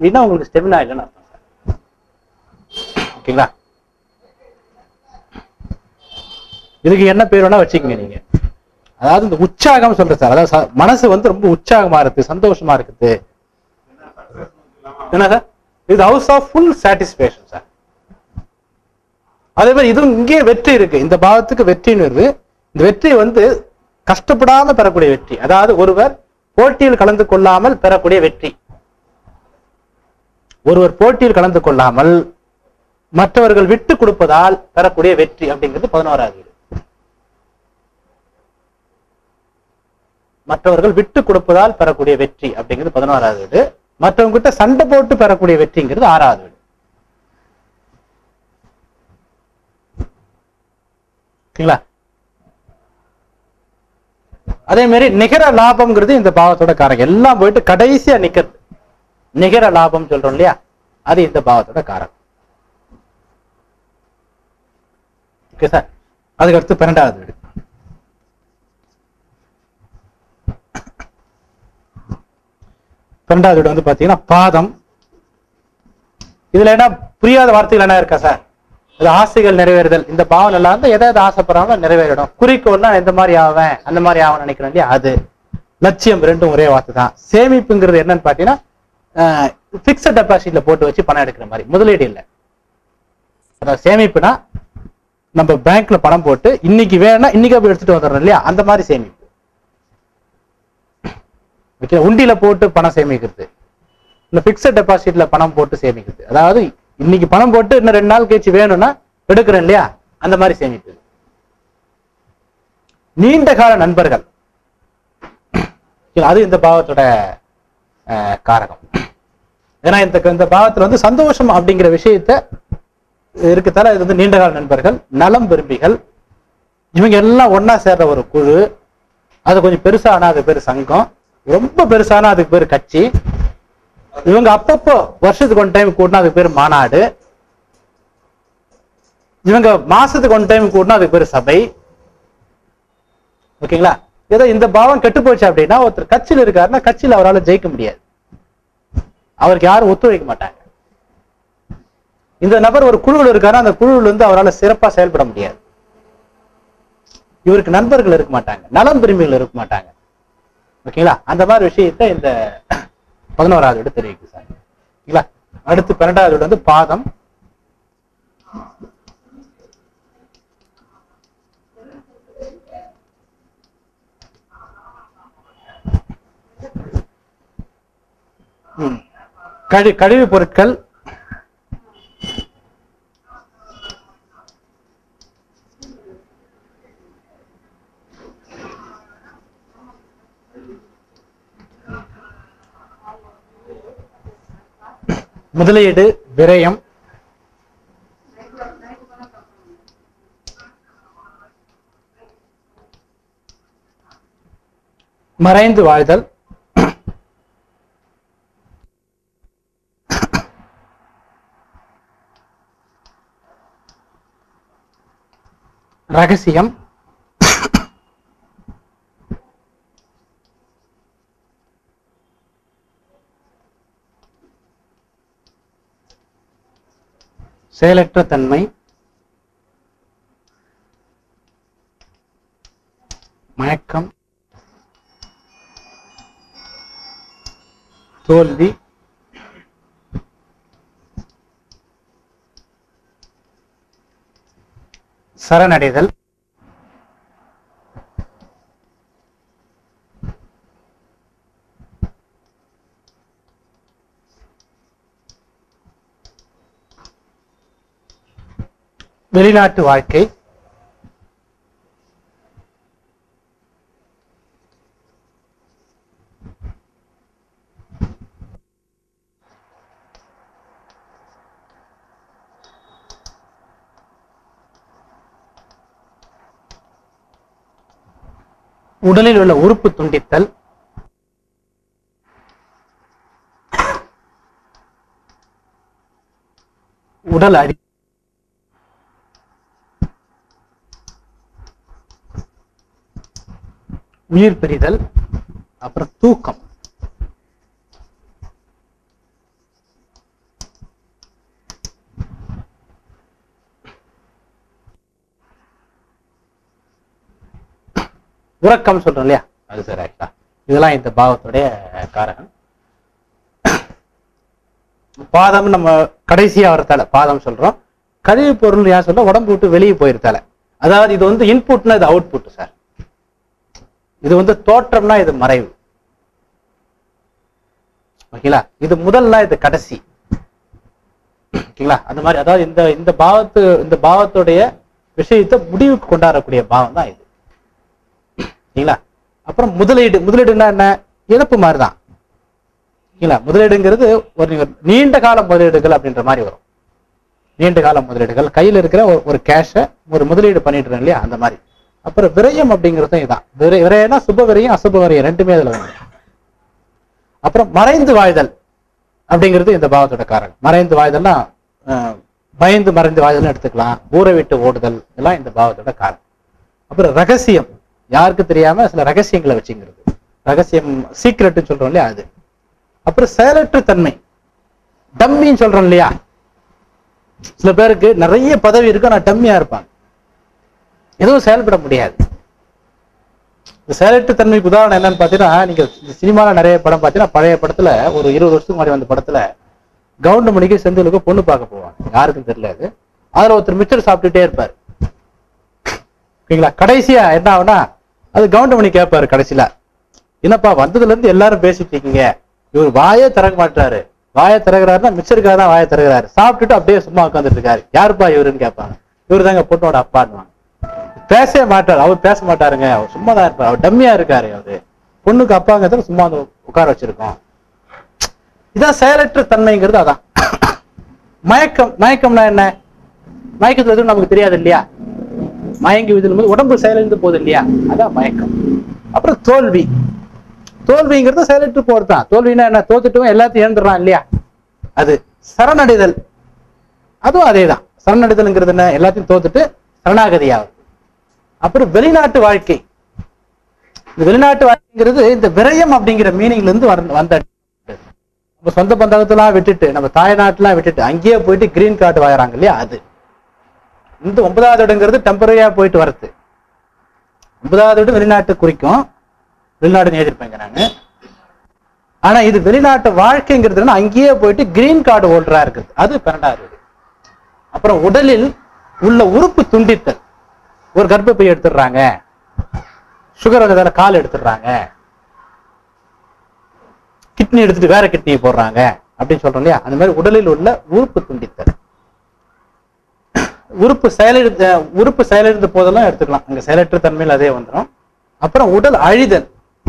அப்படின்னா உங்களுக்கு ஸ்டெமினா இல்லைன்னு அர்த்தம் சார் ஓகேங்களா இதுக்கு என்ன பேர் வேணா வச்சுக்கோங்க நீங்க அதாவது இந்த உற்சாகம் சொல்றேன் சார் அதாவது ச- மனசு வந்து ரொம்ப உற்சாகமா இருக்கு சந்தோஷமா இருக்குது என்ன சார் இது house of full satisfaction sir அதே மாதிரி இதுவும் இங்கே வெற்றி இருக்கு இந்த பாவத்துக்கு வெற்றின்னு வருது இந்த வெற்றி வந்து கஷ்டப்படாம பெறக்கூடிய வெற்றி அதாவது ஒருவர் போட்டியில் கலந்து கொள்ளாமல் பெறக்கூடிய வெற்றி ஒருவர் போட்டியில் கலந்து கொள்ளாமல் மற்றவர்கள் விட்டு கொடுப்பதால் பெறக்கூடிய வெற்றி அப்படிங்கிறது பதினோராவது வீடு மற்றவர்கள் விட்டு கொடுப்பதால் பெறக்கூடிய வெற்றி அப்படிங்கிறது பதினோராவது வீடு மற்றவங்க கிட்ட சண்டை போட்டு பெறக்கூடிய வெற்றிங்கிறது ஆறாவது வீடு ஓகேங்களா அதே மாதிரி நிகர லாபம்ங்கிறது இந்த பாவத்தோட காரகம் எல்லாம் போயிட்டு கடைசியா நிக்கிறது நிகர லாபம் சொல்றோம் இல்லையா அது இந்த பாவத்தோட காரகம் ஓகே சார் அதுக்கு அடுத்து பன்னெண்டாவது வீடு பன்னெண்டாவது வீடு வந்து பாத்தீங்கன்னா பாதம் இதுல என்ன புரியாத வார்த்தைகள் என்ன இருக்கா சார் இது ஆசைகள் நிறைவேறுதல் இந்த பாவம் எல்லாம் வந்து எதை எதை ஆசைப்படுறாங்களோ நிறைவேறிடும் குறிக்கோள்னா எந்த மாதிரி ஆவேன் அந்த மாதிரி ஆவன் நினைக்கிறேன் இல்லையா அது லட்சியம் ரெண்டும் ஒரே வார்த்தை தான் சேமிப்புங்கிறது என்னன்னு பாத்தீங்கன்னா பிக்சட் டெபாசிட்ல போட்டு வச்சு பணம் எடுக்கிற மாதிரி முதலீடு இல்லை அதாவது சேமிப்புனா நம்ம பேங்க்ல பணம் போட்டு இன்னைக்கு வேணா இன்னைக்கு போய் எடுத்துட்டு வந்துடுறோம் இல்லையா அந்த மாதிரி சேமிப்பு ஓகே உண்டியில போட்டு பணம் சேமிக்கிறது இல்ல பிக்சட் டெபாசிட்ல பணம் போட்டு சேமிக்கிறது அதாவது இன்னைக்கு பணம் போட்டு இன்னும் ரெண்டு நாள் கழிச்சு வேணும்னா எடுக்கிறேன் இல்லையா அந்த மாதிரி சேமிப்பு நீண்ட கால நண்பர்கள் இல்ல, அது இந்த பாவத்தோட அஹ், காரகம் ஏன்னா இந்த இந்த பாவத்துல வந்து சந்தோஷம் அப்படிங்கிற விஷயத்த இருக்கத்தால இது வந்து நீண்ட கால நண்பர்கள் நலம் விரும்பிகள் இவங்க எல்லாம் ஒண்ணா சேர்ற ஒரு குழு அது கொஞ்சம் பெருசானா அது பேர் சங்கம் ரொம்ப பெருசானா அதுக்கு பேர் கட்சி இவங்க அப்பப்போ வருஷத்துக்கு ஒன் டைம் கூட்டினா அதுக்கு பேர் மாநாடு இவங்க மாசத்துக்கு ஒன் டைம் கூட்டினா அதுக்கு பேர் சபை ஓகேங்களா ஏதோ இந்த பாவம் கெட்டு போச்சு அப்படின்னா ஒருத்தர் கட்சியில் இருக்காருன்னா கட்சியில் அவரால் ஜெயிக்க முடியாது அவருக்கு யாரும் ஒத்துழைக்க மாட்டாங்க இந்த நபர் ஒரு குழுவில் இருக்காருன்னா அந்த குழுவில் வந்து அவரால் சிறப்பா செயல்பட முடியாது இவருக்கு நண்பர்கள் இருக்க மாட்டாங்க நலம் விரும்பிகள் இருக்க மாட்டாங்க ஓகேங்களா அந்த மாதிரி விஷயத்த இந்த பதினோராவது வீடு தெரிவிக்கும் சார் ஓகேங்களா அடுத்து பன்னெண்டாவது வீடு வந்து பாதம் ம். கழி கழிவுப் பொருட்கள் முதலீடு விரயம் மறைந்து வாழ்தல் ரகசியம் செயலற்ற தன்மை மயக்கம் தோல்வி சரணடைதல் வெளிநாட்டு வாழ்க்கை உடலில் உள்ள உறுப்பு துண்டித்தல் உடல் அரி உயிர் பிரிதல் அப்புறம் தூக்கம் உறக்கம் சொல்றோம் இல்லையா அது சரி ஆக்சுவலா இதெல்லாம் இந்த பாவத்துடைய காரகம் பாதம் நம்ம கடைசியா வரத்தால பாதம் சொல்றோம் கழிவு பொருள் ஏன் சொல்றோம் உடம்பு விட்டு வெளியே போயிருத்தால அதாவது இது வந்து இன்புட்னா இது அவுட்புட் சார் இது வந்து தோற்றம்னா இது மறைவு ஓகேங்களா இது முதல்னா இது கடைசி ஓகேங்களா அந்த மாதிரி அதாவது இந்த இந்த பாவத்து இந்த பாவத்துடைய விஷயத்தை முடிவுக்கு கொண்டாடக்கூடிய பாவம் தான் இது ஓகேங்களா அப்புறம் முதலீடு முதலீடுன்னா என்ன இழப்பு மாதிரி தான் ஓகேங்களா முதலீடுங்கிறது ஒரு நீங்க நீண்ட கால முதலீடுகள் அப்படின்ற மாதிரி வரும் நீண்ட கால முதலீடுகள் கையில் இருக்கிற ஒரு- ஒரு கேஷை ஒரு முதலீடு பண்ணிட்டு இருக்கோம் இல்லையா அந்த மாதிரி அப்புறம் விரயம் அப்படிங்கிறதும் இதான் விரை விரயம்னா சுப விரயம் அசுப விரயம் ரெண்டுமே அதுல வரும் அப்புறம் மறைந்து வாழ்தல் அப்படிங்கிறது இந்த பாவத்தோட காரணம் மறைந்து வாழ்தல்னா அஹ், பயந்து மறைந்து வாழ்தல்னு எடுத்துக்கலாம் ஊரை விட்டு ஓடுதல் இதெல்லாம் இந்த பாவத்தோட காரணம் அப்புறம் ரகசியம் யாருக்கு தெரியாம சில ரகசியங்களை வச்சுங்கிறது ரகசியம் சீக்ரெட்னு சொல்றோம் இல்லையா அது அப்புறம் செயலற்ற தன்மை டம்மின்னு சொல்றோம் இல்லையா சில பேருக்கு நிறைய பதவி இருக்கு ஆனா டம்மியா இருப்பாங்க எதுவும் செயல்பட முடியாது இந்த செயலற்ற தன்மைக்கு உதாரணம் என்னன்னு பாத்தீங்கன்னா நீங்க இந்த சினிமால நிறைய படம் பாத்தீங்கன்னா பழைய படத்துல ஒரு இருபது வருஷத்துக்கு முன்னாடி வந்த படத்துல கவுண்டமணிக்கு செந்திலுக்கு பொண்ணு பார்க்க போவாங்க யாருக்கும் தெரியல அது அதுல ஒருத்தர் மிச்சர் சாப்பிட்டுட்டே இருப்பாரு ஓகேங்களா கடைசியா என்ன ஆகும்னா அது கவுண்டமணி கேட்பாரு கடைசியில என்னப்பா வந்ததுல இருந்து எல்லாரும் பேசிட்டு இருக்கீங்க இவர் வாயே திறக்க மாட்டாரு வாயை திறகுறாருன்னா மிச்சருக்காக தான் வாயை திறகுறாரு சாப்பிட்டுட்டு அப்படியே சும்மா உட்காந்துட்டு இருக்காரு யாருப்பா இவருன்னு கேட்பாங்க இவரு தாங்க பொண்ணோட அப்பான்னுவாங்க பேசவே மாட்டாரு அவர் பேச மாட்டாருங்க அவர் சும்மா தான் இருப்பாரு அவர் டம்மியா இருக்காரு அவரு பொண்ணுக்கு அப்பாங்கிறதுக்கு சும்மா வந்து உட்கார வச்சிருக்கோம் இதான் செயலற்ற தன்மைங்கிறது அதான் மயக்கம் மயக்கம்னா என்ன மயக்கத்துல எதுவும் நமக்கு தெரியாது இல்லையா மயங்கி விழுந்தும் போது உடம்பு செயலிழந்து போகுது இல்லையா அதான் மயக்கம் அப்புறம் தோல்வி தோல்விங்கிறது செயலற்று போறது தான் தோல்வினா என்ன தோத்துட்டும் எல்லாத்தையும் இழந்துடுறான் இல்லையா அது சரணடைதல் அதுவும் அதே தான் சரணடைதல்ங்கிறது என்ன எல்லாத்தையும் தோத்துட்டு சரணாகதி ஆகுது அப்புறம் வெளிநாட்டு வாழ்க்கை இந்த வெளிநாட்டு வாழ்க்கைங்கிறது இந்த விரயம் அப்படிங்கிற மீனிங்ல இருந்து வர வந்த நம்ம சொந்த பந்தகத்தெல்லாம் விட்டுட்டு நம்ம தாய்நாட்டுலாம் விட்டுட்டு அங்கேயே போயிட்டு கிரீன் கார்டு வாங்குறாங்க இல்லையா அது இந்த ஒன்பதாவது இடங்கிறது டெம்பரரியா போயிட்டு வரது ஒன்பதாவது இடம் வெளிநாட்டு குறிக்கும் வெளிநாடுன்னு எழுதிருப்பேங்க நானு ஆனா இது வெளிநாட்டு வாழ்க்கைங்கிறது என்னன்னா, அங்கேயே போயிட்டு கிரீன் கார்டு ஹோல்டரா இருக்குது அது பன்னெண்டாவது வீடு அப்புறம் உடலில் உள்ள உறுப்பு துண்டித்தல் ஒரு கர்ப்பப்பை எடுத்துடுறாங்க சுகர் வந்ததால கால் எடுத்துடுறாங்க கிட்னி எடுத்துட்டு வேற கிட்னியை போடுறாங்க அப்படின்னு சொல்றோம் இல்லையா அந்த மாதிரி உடலில் உள்ள உறுப்பு துண்டித்தல் உறுப்பு செயலிழந்த உறுப்பு செயலிழந்த போதெல்லாம் எடுத்துக்கலாம் அங்க செயலற்ற தன்மையில் அதே வந்துடும் அப்புறம் உடல் அழிதல்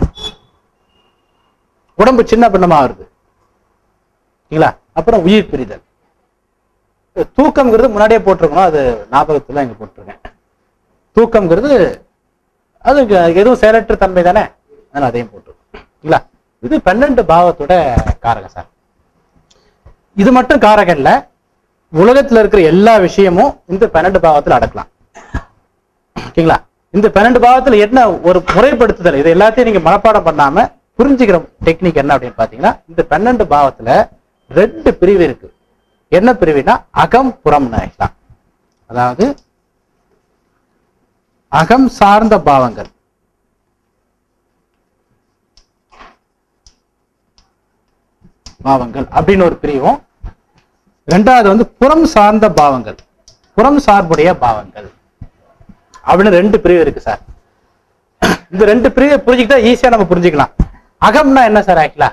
உடம்பு சின்ன பின்னமா வருது சரிங்களா அப்புறம் உயிர் பிரிதல் தூக்கம்ங்கிறது முன்னாடியே போட்டிருக்கணும் அது ஞாபகத்துல இங்க போட்டிருக்கேன் தூக்கம்ங்கிறது அது இங்க எதுவும் செயலற்ற தன்மை தானே அதனால அதையும் போட்டிருக்கோம் இல்ல இது பன்னெண்டு பாவத்தோட காரகம் சார் இது மட்டும் காரகம் இல்ல உலகத்துல இருக்கிற எல்லா விஷயமும் இந்த பன்னெண்டு பாவத்துல அடக்கலாம் ஓகேங்களா இந்த பன்னெண்டு பாவத்துல என்ன ஒரு முறைப்படுத்துதல் இது எல்லாத்தையும் நீங்க மனப்பாடம் பண்ணாம புரிஞ்சுக்கிற டெக்னிக் என்ன அப்படின்னு பாத்தீங்கன்னா இந்த பன்னெண்டு பாவத்துல ரெண்டு பிரிவு இருக்கு என்ன பிரிவுனா அகம் புறம்னு ஆயிக்கலாம் அதாவது அகம் சார்ந்த பாவங்கள் பாவங்கள் அப்படின்னு ஒரு பிரிவும் ரெண்டாவது வந்து புறம் சார்ந்த பாவங்கள் புறம் சார்புடைய பாவங்கள் அப்படின்னு ரெண்டு பிரிவு இருக்கு சார் இந்த ரெண்டு பிரிவை புரிஞ்சுக்கிட்டா ஈஸியா நம்ம புரிஞ்சுக்கலாம் அகம்னா என்ன சார் ஆக்சுவலா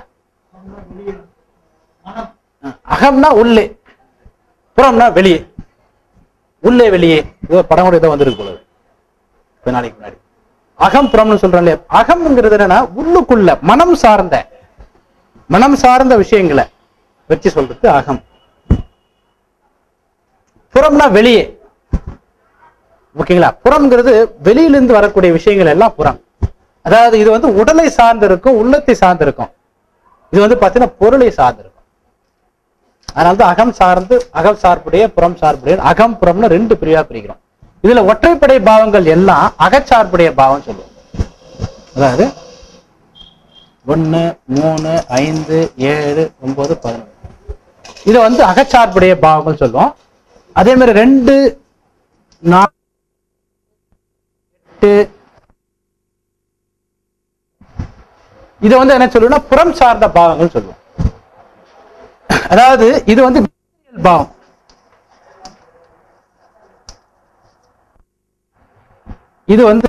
அகம்னா உள்ளே புறம்னா வெளியே உள்ளே வெளியே இதோ படம் கூட ஏதோ வந்திருக்கு போல கொஞ்ச நாளைக்கு முன்னாடி அகம் புறம்னு சொல்றோம் இல்லையா அகம்ங்கிறது என்னன்னா உள்ளுக்குள்ள மனம் சார்ந்த மனம் சார்ந்த விஷயங்களை வச்சு சொல்றது அகம் புறம்னா வெளியே ஓகேங்களா புறம்ங்கிறது வெளியிலிருந்து வரக்கூடிய விஷயங்கள் எல்லாம் புறம் அதாவது இது வந்து உடலை சார்ந்து இருக்கும் உள்ளத்தை சார்ந்து இருக்கும் இது வந்து பாத்தீங்கன்னா பொருளை சார்ந்து இருக்கும் அதனால தான் அகம் சார்ந்து அகம் சார்புடைய புறம் சார்புடைய அகம் புறம்னு ரெண்டு பிரிவா பிரிக்கிறோம் இதுல ஒற்றைப்படை பாவங்கள் எல்லாம் அகச்சார்புடைய பாவம் சொல்லுவோம் அதாவது ஒன்னு மூணு ஐந்து ஏழு ஒன்பது பதினொன்று இதை வந்து அகச்சார்புடைய பாவங்கள் சொல்லுவோம் அதே மாதிரி ரெண்டு நாலு எட்டு இதை வந்து என்ன சொல்லுவோம்னா புறம் சார்ந்த பாவங்கள் சொல்லுவோம் அதாவது இது வந்து பாவம் இது வந்து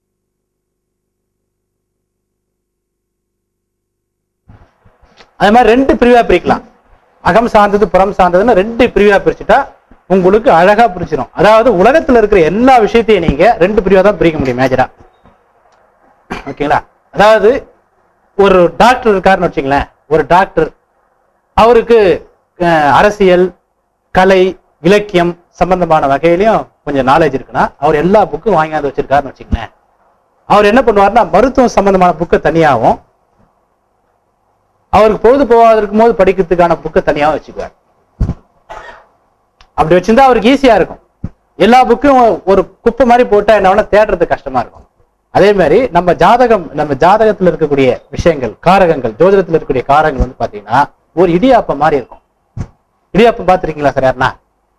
அது மாதிரி ரெண்டு பிரிவா பிரிக்கலாம் அகம் சார்ந்தது புறம் சார்ந்ததுன்னு ரெண்டு பிரிவா பிரிச்சுட்டா உங்களுக்கு அழகா பிரிச்சிடும் அதாவது உலகத்துல இருக்கிற எல்லா விஷயத்தையும் நீங்க ரெண்டு பிரிவா தான் பிரிக்க முடியும் மேஜரா ஓகேங்களா அதாவது ஒரு டாக்டர் இருக்காருன்னு வச்சுங்களேன் ஒரு டாக்டர் அவருக்கு அஹ், அரசியல் கலை இலக்கியம் சம்பந்தமான வகையிலையும் கொஞ்சம் நாலேஜ் இருக்குன்னா அவர் எல்லா புக்கும் வாங்கியாந்து வச்சிருக்காருன்னு வச்சுங்களேன் அவர் என்ன பண்ணுவாருன்னா மருத்துவம் சம்பந்தமான புக்கை தனியாகவும் அவருக்கு பொழுது போகாதிருக்கும் போது படிக்கிறதுக்கான புக்கை தனியாகவும் வச்சுக்குவார் அப்படி வச்சிருந்தா அவருக்கு ஈஸியா இருக்கும் எல்லா புக்கும் ஒரு குப்பை மாதிரி போட்டா என்ன வேணா தேடுறது கஷ்டமா இருக்கும் அதே மாதிரி நம்ம ஜாதகம் நம்ம ஜாதகத்துல இருக்கக்கூடிய விஷயங்கள் காரகங்கள் ஜோதிடத்துல இருக்கக்கூடிய காரகங்கள் வந்து பாத்தீங்கன்னா ஒரு இடியாப்பம் மாதிரி இருக்கும் இடியாப்பம் பார்த்திருக்கீங்களா சார் யாருன்னா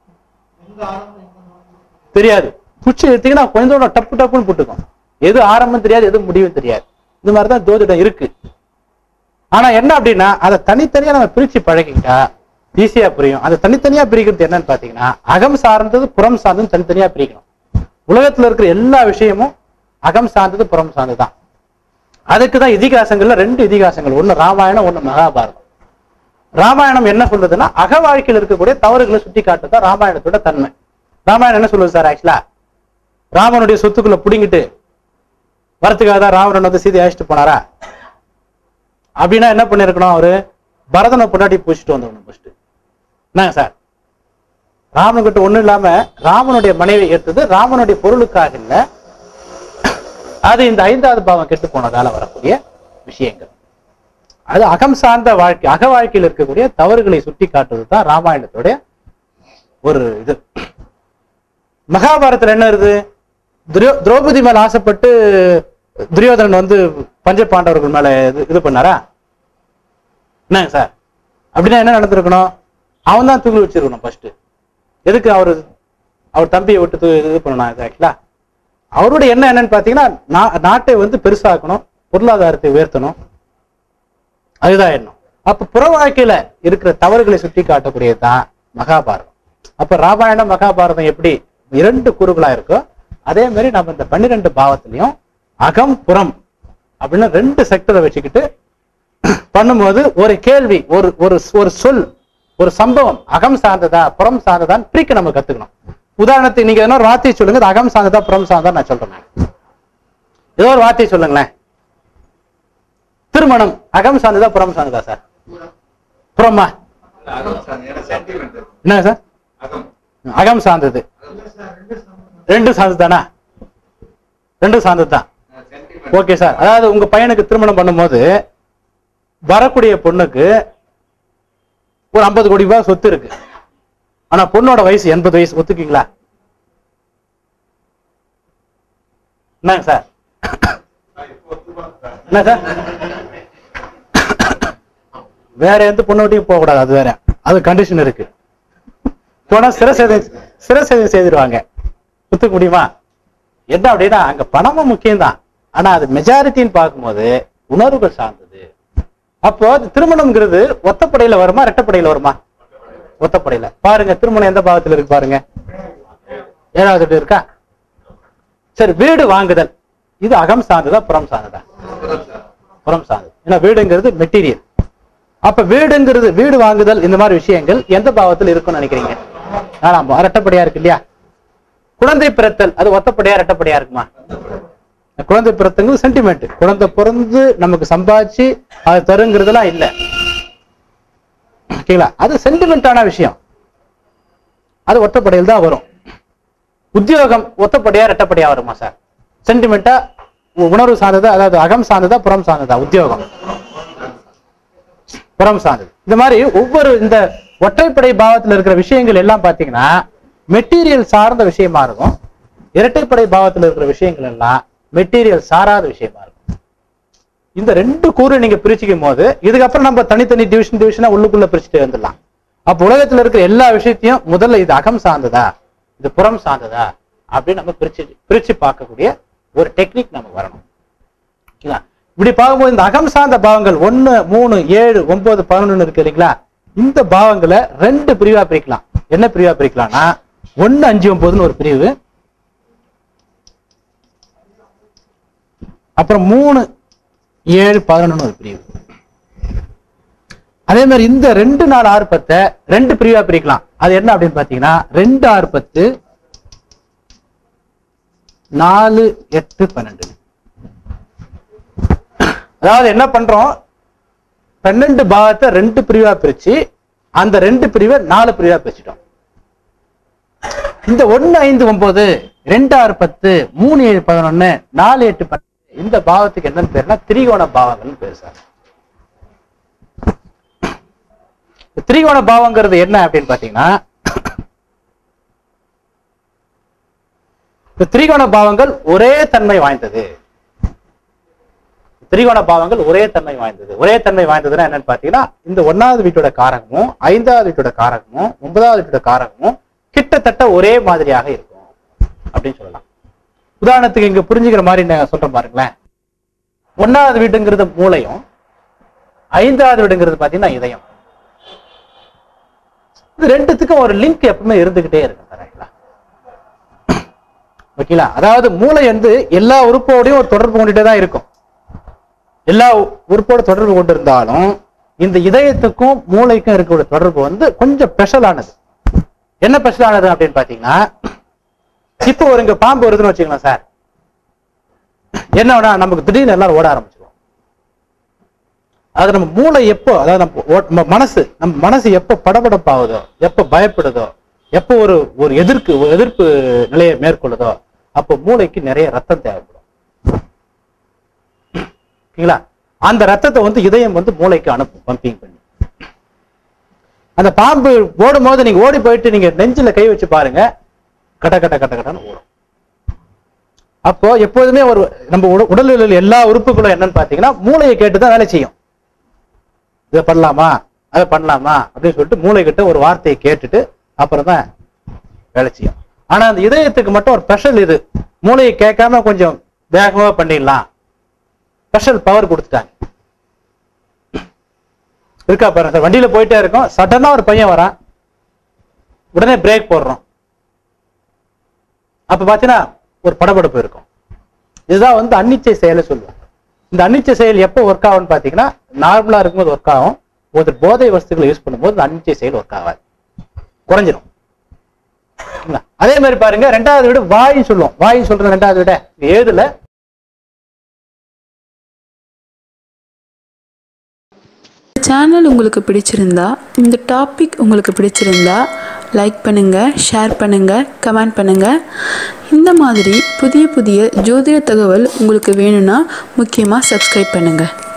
தெரியாது குச்சி எடுத்தீங்கன்னா கொஞ்சம் டப்பு டப்புன்னு போட்டுக்கும் எது ஆரம்பம் தெரியாது எது முடிவும் தெரியாது இந்த மாதிரி தான் ஜோதிடம் இருக்கு ஆனா என்ன அப்படின்னா அதை தனித்தனியா நம்ம பிரிச்சு பழகிக்கிட்டா ஈஸியா புரியும் அதை தனித்தனியா பிரிக்கிறது என்னன்னு பாத்தீங்கன்னா அகம் சார்ந்தது புறம் சார்ந்தது தனித்தனியா பிரிக்கணும் உலகத்துல இருக்கிற எல்லா விஷயமும் அகம் சார்ந்தது புறம் சார்ந்ததுதான் அதுக்கு தான் இதிகாசங்கள்ல ரெண்டு இதிகாசங்கள் ஒண்ணு ராமாயணம் ஒண்ணு மகாபாரதம் ராமாயணம் என்ன சொல்றதுன்னா அக வாழ்க்கையில் இருக்கக்கூடிய தவறுகளை சுட்டி காட்டுதான் ராமாயணத்தோட தன்மை ராமாயணம் என்ன சொல்லுது சார் ஆக்சுவலா ராமனுடைய சொத்துக்குள்ள புடிங்கிட்டு வரத்துக்காக தான் ராவணன் வந்து சீதை அழைச்சிட்டு போனாரா அப்படின்னா என்ன பண்ணிருக்கணும் அவரு பரதனை பொண்டாட்டி பூச்சிட்டு வந்தவனு ஃபர்ஸ்ட் என்னங்க சார் ராமன்கிட்ட ஒண்ணும் இல்லாம ராமனுடைய மனைவி எடுத்தது ராமனுடைய பொருளுக்காக இல்ல அது இந்த ஐந்தாவது பாவம் கெட்டு போனதால வரக்கூடிய விஷயங்கள் அது அகம் சார்ந்த வாழ்க்கை அக வாழ்க்கையில் இருக்கக்கூடிய தவறுகளை சுட்டி காட்டுவது தான் ராமாயணத்துடைய ஒரு இது மகாபாரதத்துல என்ன வருது துரியோ திரௌபதி மேல ஆசைப்பட்டு துரியோதனன் வந்து பஞ்ச பாண்டவர்கள் மேல இது இது பண்ணாரா என்னங்க சார் அப்படின்னா என்ன நடந்திருக்கணும் அவன் தான் தூக்கி வச்சிருக்கணும் ஃபர்ஸ்ட் எதுக்கு அவர் அவர் தம்பியை விட்டு தூ- இது பண்ணணும் இது ஆக்சுவலா அவருடைய எண்ணம் என்னன்னு பாத்தீங்கன்னா நா- நாட்டை வந்து பெருசாக்கணும் பொருளாதாரத்தை உயர்த்தணும் அதுதான் எண்ணம் அப்ப புற வாழ்க்கையில இருக்கிற தவறுகளை சுட்டி காட்டக்கூடியது தான் மகாபாரதம் அப்ப ராமாயணம் மகாபாரதம் எப்படி இரண்டு கூறுகளா இருக்கோ அதே மாதிரி நம்ம இந்த பன்னிரெண்டு பாவத்திலையும் அகம் புறம் அப்படின்னு ரெண்டு செக்டரை வச்சுக்கிட்டு பண்ணும்போது ஒரு கேள்வி ஒரு ஒரு ஒரு சொல் ஒரு சம்பவம் அகம் சார்ந்ததா புறம் சார்ந்ததான்னு பிரிக்க நம்ம கத்துக்கணும் உதாரணத்துக்கு நீங்க என்ன ஒரு வார்த்தையை சொல்லுங்க இது அகம் சார்ந்ததா புறம் சார்ந்ததா நான் சொல்றேன் நான். ஏதோ ஒரு வார்த்தையை சொல்லுங்களேன் திருமணம் அகம் சார்ந்ததா புறம் சார்ந்ததா சார் புறமா என்ன சார் அகம் சார்ந்தது ரெண்டு சார்ந்தது தானா ரெண்டு சார்ந்தது தான் ஓகே சார் அதாவது உங்க பையனுக்கு திருமணம் பண்ணும்போது வரக்கூடிய பொண்ணுக்கு ஒரு ஐம்பது கோடி ரூபாய் சொத்து இருக்கு ஆனா பொண்ணோட வயசு எண்பது வயசு ஒத்துக்கீங்களா என்னங்க சார் என்ன சார் வேற எந்த பொண்ணு வீட்டையும் போக கூடாது அது வேற அது கண்டிஷன் இருக்கு போனா சிரசேதம் சிரசேதம் செய்திருவாங்க ஒத்துக்க முடியுமா என்ன அப்படின்னா அங்க பணமும் முக்கியம்தான் ஆனா அது மெஜாரிட்டின்னு பார்க்கும்போது உணர்வுகள் சார்ந்தது அப்போ அது திருமணம்ங்கிறது ஒத்தப்படையில வருமா ரெட்டப்படையில வருமா ஒத்தப்படையில பாருங்க திருமணம் எந்த பாவத்துல இருக்கு பாருங்க ஏழாவது வீடு இருக்கா சரி வீடு வாங்குதல் இது அகம் சார்ந்ததா புறம் சார்ந்ததா புறம் சார்ந்தது ஏன்னா வீடுங்கிறது மெட்டீரியல் அப்ப வீடுங்கிறது வீடு வாங்குதல் இந்த மாதிரி விஷயங்கள் எந்த பாவத்தில் இருக்கும்னு நினைக்கிறீங்க நாலாம் பாவம் ரெட்டப்படையா இருக்கு இல்லையா குழந்தை பிறத்தல் அது ஒத்தப்படையா ரெட்டப்படையா இருக்குமா குழந்தை பிறத்துங்கிறது சென்டிமெண்ட் குழந்தை பிறந்து நமக்கு சம்பாதிச்சு அது தருங்கிறதுலாம் இல்ல ஓகேங்களா அது சென்டிமெண்டான விஷயம் அது ஒத்தப்படையில் தான் வரும் உத்தியோகம் ஒத்தப்படையா ரெட்டப்படையா வருமா சார் சென்டிமெண்டா உணர்வு சார்ந்ததா அதாவது அகம் சார்ந்ததா புறம் சார்ந்ததா உத்தியோகம் புறம் சார்ந்தது இந்த மாதிரி ஒவ்வொரு இந்த ஒற்றைப்படை பாவத்துல இருக்கிற விஷயங்கள் எல்லாம் பாத்தீங்கன்னா மெட்டீரியல் சார்ந்த விஷயமா இருக்கும் இரட்டைப்படை பாவத்துல இருக்கிற விஷயங்கள் எல்லாம் மெட்டீரியல் சாராத விஷயமா இருக்கும் இந்த ரெண்டு கூறு நீங்க பிரிச்சுக்கும் போது இதுக்கப்புறம் நம்ம தனித்தனி டிவிஷன் டிவிஷனா உள்ளுக்குள்ள பிரிச்சுட்டு வந்துடலாம் அப்ப உலகத்துல இருக்கிற எல்லா விஷயத்தையும் முதல்ல இது அகம் சார்ந்ததா இது புறம் சார்ந்ததா அப்படின்னு நம்ம பிரிச்சு பிரிச்சு பார்க்கக்கூடிய ஒரு டெக்னிக் நம்ம வரணும் ஓகேங்களா இப்படி பார்க்கும்போது இந்த அகம் சார்ந்த பாவங்கள் ஒன்னு மூணு ஏழு ஒன்பது பதினொன்னு இருக்கு இல்லைங்களா இந்த பாவங்களை ரெண்டு பிரிவா பிரிக்கலாம் என்ன பிரிவா பிரிக்கலாம்னா ஒன்னு அஞ்சு ஒன்பதுன்னு ஒரு பிரிவு அப்புறம் மூணு ஏழு பதினொன்னு ஒரு பிரிவு அதே மாதிரி இந்த ரெண்டு நாலு ஆறு பத்தை ரெண்டு பிரிவா பிரிக்கலாம் அது என்ன அப்படின்னு பாத்தீங்கன்னா ரெண்டு ஆறு பத்து நாலு எட்டு பன்னெண்டு அதாவது என்ன பண்றோம் பன்னெண்டு பாவத்தை ரெண்டு பிரிவா பிரிச்சு அந்த ரெண்டு பிரிவை நாலு பிரிவா பிரிச்சுட்டோம் இந்த ஒண்ணு ஐந்து ஒன்பது ரெண்டு ஆறு பத்து மூணு ஏழு பதினொன்னு நாலு எட்டு பன்னெண்டு இந்த பாவத்துக்கு என்னன்னு பேருனா திரிகோண பாவங்கள்னு பேரு சார் திரிகோண பாவங்கிறது என்ன அப்படின்னு பாத்தீங்கன்னா இந்த திரிகோண பாவங்கள் ஒரே தன்மை வாய்ந்தது திரிகோண பாவங்கள் ஒரே தன்மை வாய்ந்தது ஒரே தன்மை வாய்ந்ததுன்னா என்னன்னு பாத்தீங்கன்னா இந்த ஒன்னாவது வீட்டோட காரகமும் ஐந்தாவது வீட்டோட காரகமும் ஒன்பதாவது வீட்டோட காரகமும் கிட்டத்தட்ட ஒரே மாதிரியாக இருக்கும் அப்படின்னு சொல்லலாம் உதாரணத்துக்கு இங்க புரிஞ்சுக்கிற மாதிரி நான் சொல்றேன் பாருங்களேன் ஒன்னாவது வீடுங்கிறது மூளையும் ஐந்தாவது வீடுங்கிறது பாத்தீங்கன்னா இதயம் இது ரெண்டுத்துக்கும் ஒரு லிங்க் எப்பவுமே இருந்துகிட்டே இருக்கு சரிங்களா ஓகேங்களா அதாவது மூளை வந்து எல்லா உறுப்போடையும் ஒரு தொடர்பு கொண்டுட்டே தான் இருக்கும் எல்லா உறுப்போட தொடர்பு கொண்டு இருந்தாலும் இந்த இதயத்துக்கும் மூளைக்கும் இருக்கக்கூடிய தொடர்பு வந்து கொஞ்சம் ஸ்பெஷலானது என்ன ஸ்பெஷலானது அப்படின்னு பாத்தீங்கன்னா இப்போ ஒரு இங்க பாம்பு வருதுன்னு வச்சுக்கலாம் சார் என்ன வேணா நமக்கு திடீர்னு எல்லாரும் ஓட ஆரம்பிச்சிருவோம் அது நம்ம மூளை எப்போ அதாவது நம்ம ஓ- நம்ம மனசு நம்ம மனசு எப்போ படபடப்பாகுதோ எப்போ பயப்படுதோ எப்போ ஒரு ஒரு எதிர்க்கு ஒரு எதிர்ப்பு நிலையை மேற்கொள்ளுதோ அப்போ மூளைக்கு நிறைய ரத்தம் தேவைப்படும் ஓகேங்களா அந்த ரத்தத்தை வந்து இதயம் வந்து மூளைக்கு அனுப்பும் பம்பிங் பண்ணி அந்த பாம்பு ஓடும் போது நீங்க ஓடி போயிட்டு நீங்க நெஞ்சில கை வச்சு பாருங்க கட கட கட கடன்னு ஓடும் அப்போ எப்போதுமே ஒரு நம்ம உட- உடலில் உள்ள எல்லா உறுப்புகளும் என்னன்னு பாத்தீங்கன்னா மூளையை கேட்டுதான் வேலை செய்யும் இதை பண்ணலாமா அதை பண்ணலாமா அப்படின்னு சொல்லிட்டு மூளை கிட்ட ஒரு வார்த்தையை கேட்டுட்டு அப்புறம் தான் வேலை செய்யும் ஆனா அந்த இதயத்துக்கு மட்டும் ஒரு ஸ்பெஷல் இது மூளையை கேட்காம கொஞ்சம் வேகமா பண்ணிடலாம் ஸ்பெஷல் பவர் கொடுத்துட்டாங்க இருக்கா பாருங்க சார் வண்டியில போயிட்டே இருக்கோம் சடனா ஒரு பையன் வரான் உடனே பிரேக் போடுறோம் அப்ப பாத்தீங்கன்னா ஒரு படபடப்பு இருக்கும் இதுதான் வந்து அன்னிச்சை செயலை சொல்லுவோம் இந்த அன்னிச்சை செயல் எப்போ ஒர்க் ஆகும்னு பாத்தீங்கன்னா நார்மலா இருக்கும்போது ஒர்க் ஆகும் ஒரு போதை வஸ்துக்களை யூஸ் பண்ணும்போது இந்த அன்னிச்சை செயல் ஒர்க் ஆகாது குறைஞ்சிரும் சரிங்களா? அதே மாதிரி பாருங்க ரெண்டாவது வீடு வாய் சொல்லுவோம் வாய் சொல்றது ரெண்டாவது விட ஏதுல சேனல் உங்களுக்கு பிடிச்சிருந்தா இந்த டாபிக் உங்களுக்கு பிடிச்சிருந்தா லைக் பண்ணுங்கள் ஷேர் பண்ணுங்கள் கமெண்ட் பண்ணுங்கள் இந்த மாதிரி புதிய புதிய ஜோதிட தகவல் உங்களுக்கு வேணும்னா முக்கியமாக சப்ஸ்கிரைப் பண்ணுங்கள்